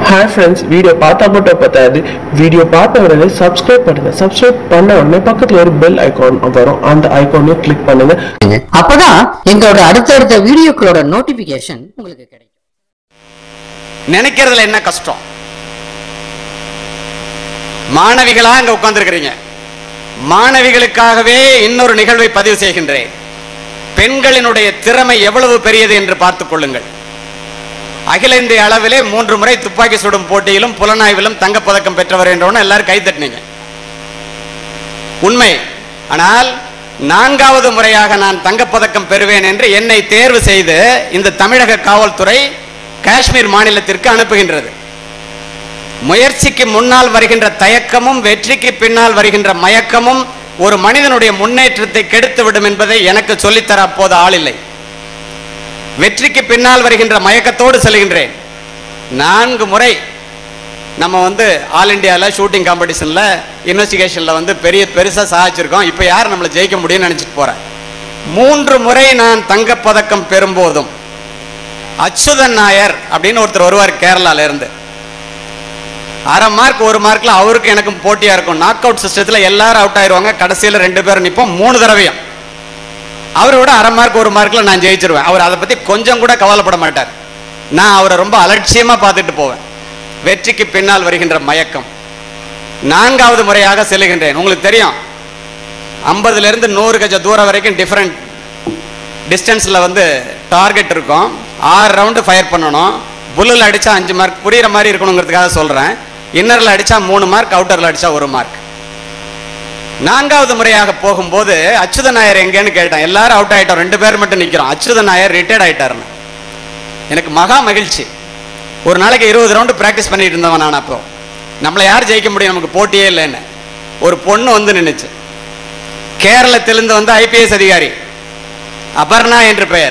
Hi friends video பார்த்தா மட்டும் பத்தாது வீடியோ பார்த்த உடனே சப்ஸ்கிரைப் பண்ணுங்க சப்ஸ்கிரைப் பண்ண உடனே பக்கத்துல ஒரு பெல் ஐகான் வரும் அந்த ஐகானையும் கிளிக் பண்ணுங்க அப்பதான் எங்களோட அடுத்தடுத்த வீடியோக்களோட நோட்டிபிகேஷன் உங்களுக்கு கிடைக்கும் நினைக்கிறதுல என்ன கஷ்டம் மாணவிகளா அங்க உட்கார்ந்துருக்கிறீங்க மாணவிகளுக்காகவே இன்னொரு நிகழ்வை பதிவு செய்கின்றேன் பெண்களினுடைய திறமை எவ்வளவு பெரியது என்று பார்த்துக் கொள்ளுங்கள் அகில இந்திய அளவிலே மூன்று முறை துப்பாக்கி சுடும் போட்டியிலும் புலனாய்விலும் தங்கப்பதக்கம் பெற்றவர் என்றவன எல்லாரும் கை தட்டினீங்க உண்மை ஆனால் நான்காவது முறையாக நான் தங்கப்பதக்கம் பெறுவேன் என்று என்னை தேர்வு செய்து இந்த தமிழக காவல்துறை காஷ்மீர் மாநிலத்திற்கு அனுப்புகின்றது முயற்சிக்கு முன்னால் வருகின்ற தயக்கமும் வெற்றிக்கு பின்னால் வருகின்ற மயக்கமும் ஒரு மனிதனுடைய முன்னேற்றத்தை கெடுத்து விடும் என்பதை எனக்கு சொல்லித்தர அப்போது ஆள் இல்லை வெற்றிக்கு பின்னால் வருகின்ற மயக்கத்தோடு செல்கின்றேன் நான்கு முறை நம்ம வந்து ஆல் இண்டியாவில் ஷூட்டிங் காம்படிஷனில் இன்வெஸ்டிகேஷனில் வந்து பெரிய பெருசாக சாதிச்சிருக்கோம் இப்போ யார் நம்மளை ஜெயிக்க முடியும்னு நினச்சிட்டு போகிறேன் மூன்று முறை நான் தங்கப்பதக்கம் பெறும்போதும் அச்சுதன் நாயர் அப்படின்னு ஒருத்தர் வருவார் கேரளால இருந்து அரை மார்க் ஒரு மார்க்ல அவருக்கு எனக்கும் போட்டியா இருக்கும் நாக் அவுட் சிஸ்டத்தில் எல்லாரும் அவுட் ஆயிருவாங்க கடைசியில் ரெண்டு பேரும் நிற்போம் மூணு தடவையும் அவரை விட அரை மார்க் ஒரு மார்க்ல நான் ஜெயிச்சிருவேன் அவர் அதை பத்தி கொஞ்சம் கூட கவலைப்பட மாட்டார் நான் அவரை ரொம்ப அலட்சியமா பார்த்துட்டு போவேன் வெற்றிக்கு பின்னால் வருகின்ற மயக்கம் நான்காவது முறையாக செல்லுகின்றேன் உங்களுக்கு தெரியும் ஐம்பதுல இருந்து நூறு கஜ தூரம் வரைக்கும் டிஃப்ரெண்ட் டிஸ்டன்ஸில் வந்து டார்கெட் இருக்கும் ஆறு ரவுண்டு ஃபயர் பண்ணணும் புல்லில் அடித்தா அஞ்சு மார்க் புரியுற மாதிரி இருக்கணுங்கிறதுக்காக சொல்கிறேன் இன்னரில் அடித்தா மூணு மார்க் அவுட்டரில் அடித்தா ஒரு மார்க் நான்காவது முறையாக போகும்போது அச்சுத நாயர் எங்கேன்னு கேட்டேன் எல்லாரும் அவுட் ஆயிட்டோம் ரெண்டு பேர் மட்டும் நிற்கிறோம் அச்சுத நாயர் ரிட்டையர்ட் ஆயிட்டாருன்னு எனக்கு மகா மகிழ்ச்சி ஒரு நாளைக்கு இருபது ரவுண்டு ப்ராக்டிஸ் பண்ணிட்டு இருந்தவன் நான் அப்போ நம்மளை யார் ஜெயிக்க முடியும் நமக்கு போட்டியே இல்லைன்னு ஒரு பொண்ணு வந்து நின்றுச்சு கேரளத்திலிருந்து வந்து ஐபிஎஸ் அதிகாரி அபர்ணா என்று பெயர்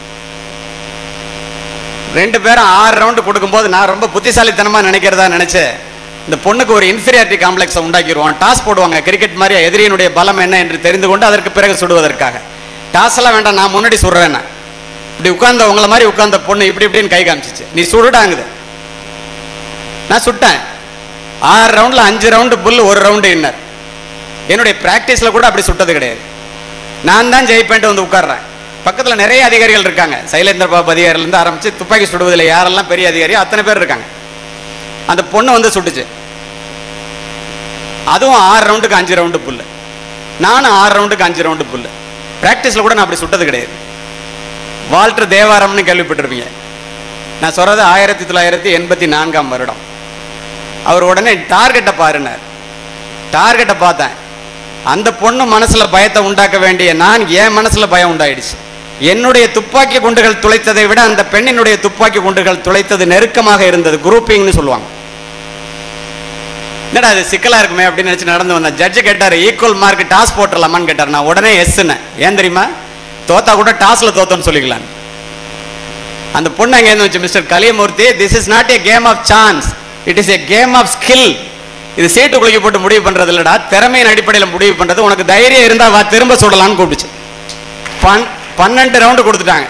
ரெண்டு பேரும் ஆறு ரவுண்டு கொடுக்கும்போது நான் ரொம்ப புத்திசாலித்தனமா நினைக்கிறதா நினைச்சேன் இந்த பொண்ணுக்கு ஒரு இன்ஃபீரியாரிட்டி காம்ப்ளெக்ஸை உண்டாக்கிடுவோம் டாஸ் போடுவாங்க கிரிக்கெட் மாதிரி எதிரியினுடைய பலம் என்ன என்று தெரிந்து கொண்டு அதற்கு பிறகு சுடுவதற்காக டாஸ் எல்லாம் வேண்டாம் நான் முன்னாடி சுடுறேன் நான். இப்படி உட்கார்ந்த உங்களை மாதிரி உட்கார்ந்த பொண்ணு இப்படி இப்படின்னு கை காமிச்சிச்சு நீ சுடுடாங்குது நான் சுட்டேன் ஆறு ரவுண்ட்ல அஞ்சு ரவுண்டு புல் ஒரு ரவுண்டு இன்னர் என்னுடைய பிராக்டிஸ்ல கூட அப்படி சுட்டது கிடையாது நான் தான் ஜெயிப்பேன்ட்டு வந்து உட்கார்றேன் பக்கத்தில் நிறைய அதிகாரிகள் இருக்காங்க சைலேந்திர பாபு அதிகாரிலேருந்து ஆரம்பிச்சு துப்பாக்கி சுடுவதில் யாரெல்லாம் பெரிய அதிகாரியோ அத்தனை பேர் இருக்காங்க அந்த பொண்ணு வந்து சுட்டுச்சு அதுவும் ஆறு ரவுண்டுக்கு அஞ்சு ரவுண்டு புல்லு நானும் ஆறு ரவுண்டுக்கு அஞ்சு ரவுண்டு புல்லு ப்ராக்டிஸில் கூட நான் அப்படி சுட்டது கிடையாது வால்டர் தேவாரம்னு கேள்விப்பட்டிருப்பீங்க நான் சொல்றது ஆயிரத்தி தொள்ளாயிரத்தி எண்பத்தி நான்காம் வருடம் அவர் உடனே டார்கெட்டை பாருனார் டார்கெட்டை பார்த்தேன் அந்த பொண்ணு மனசுல பயத்தை உண்டாக்க வேண்டிய நான் என் மனசுல பயம் உண்டாயிடுச்சு என்னுடைய துப்பாக்கி குண்டுகள் துளைத்ததை விட அந்த பெண்ணினுடைய துப்பாக்கி குண்டுகள் துளைத்தது நெருக்கமாக இருந்தது குரூப்பிங்னு சொல்லுவாங்க என்னடா அது சிக்கலா இருக்குமே அப்படின்னு நினைச்சு நடந்து வந்தேன் ஜட்ஜு கேட்டாரு ஈக்குவல் மார்க் டாஸ் போட்டுடலாமான்னு கேட்டார் நான் உடனே எஸ்ன்னு ஏன் தெரியுமா தோத்தா கூட டாஸ்ல தோத்தோன்னு சொல்லிக்கலாம் அந்த பொண்ணு அங்கே இருந்து வச்சு mister Kaliyamoorthy this is not a game of chance it is a game of skill இது சீட்டு குலுக்கி போட்டு முடிவு பண்றது இல்லடா திறமையின் அடிப்படையில் முடிவு பண்றது உனக்கு தைரியம் இருந்தா வா திரும்ப சுடலாம்னு கூப்பிடுச்சு பன் பன்னெண்டு ரவுண்டு கொடுத்துட்டாங்க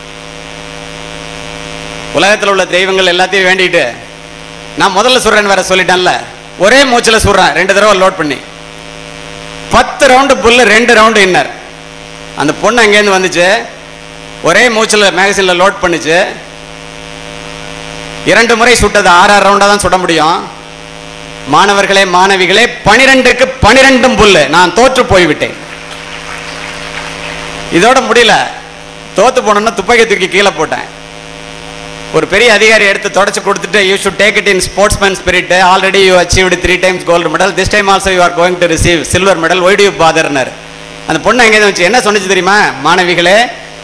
உலகத்தில் உள்ள தெய்வங்கள் எல்லாத்தையும் வேண்டிட்டு நான் முதல்ல சுடுறேன்னு வேற சொல்லிட்டேன்ல ஒரே மூச்சில் சுடுறேன் ரெண்டு தடவை லோட் பண்ணி பத்து ரவுண்டு புல்லு ரெண்டு ரவுண்டு இன்னர் அந்த பொண்ணு அங்கேருந்து வந்துச்சு ஒரே மூச்சில் மேகசினில் லோட் பண்ணுச்சு இரண்டு முறை சுட்டது ஆறு ஆறு ரவுண்டாக தான் சுட முடியும் மாணவர்களே மாணவிகளே பனிரெண்டுக்கு பனிரெண்டும் புல்லு நான் தோற்று போய்விட்டேன் இதோட முடியல தோத்து போனோம்னா துப்பாக்கி தூக்கி கீழே போட்டேன் ஒரு பெரிய அதிகாரி எடுத்து தொடச்சு கொடுத்துட்டு you should take it in sportsman spirit already you achieved three times gold medal this time also you are going to receive silver medal why you bothering அந்த பொண்ணு எங்கே வச்சு என்ன சொன்னிச்சு தெரியுமா மாணவிகளே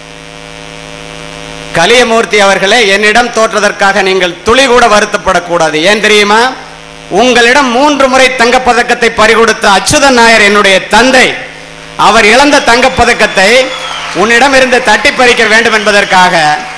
கலியமூர்த்தி அவர்களே என்னிடம் தோற்றதற்காக நீங்கள் துளி கூட வருத்தப்படக்கூடாது ஏன் தெரியுமா உங்களிடம் மூன்று முறை தங்கப்பதக்கத்தை பறிகொடுத்த அச்சுதன் நாயர் என்னுடைய தந்தை அவர் இழந்த தங்கப்பதக்கத்தை உன்னிடம் இருந்து தட்டி பறிக்க வேண்டும் என்பதற்காக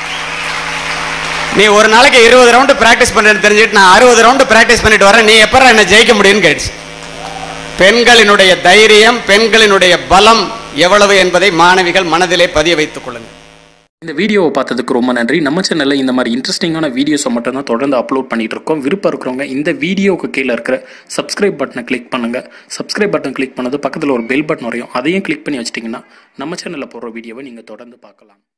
நீ ஒரு நாளைக்கு இருபது ரவுண்டு பிராக்டிஸ் பண்றேன்னு தெரிஞ்சுட்டு நான் அறுபது ரவுண்டு பிராக்டிஸ் பண்ணிட்டு வரேன் நீ எப்பறம் என்ன ஜெயிக்க முடியும்னு கேட்டுச்சு பெண்களினுடைய தைரியம் பெண்களினுடைய பலம் எவ்வளவு என்பதை மாணவிகள் மனதிலே பதிய வைத்துக் கொள்ளுங்கள் இந்த வீடியோவை பார்த்ததுக்கு ரொம்ப நன்றி நம்ம சேனலில் இந்த மாதிரி இன்ட்ரெஸ்டிங்கான வீடியோஸை மட்டும் தான் தொடர்ந்து அப்லோட் பண்ணிட்டு இருக்கோம் விருப்பம் இருக்கிறவங்க இந்த வீடியோவுக்கு கீழே இருக்கிற சப்ஸ்கிரைப் பட்டனை கிளிக் பண்ணுங்க சப்ஸ்கிரைப் பட்டன் கிளிக் பண்ணது பக்கத்தில் ஒரு பெல் பட்டன் வரையும் அதையும் கிளிக் பண்ணி வச்சிட்டிங்கன்னா நம்ம சேனலில் போடுற வீடியோவை நீங்கள் தொடர்ந்து பார்க்கலாம்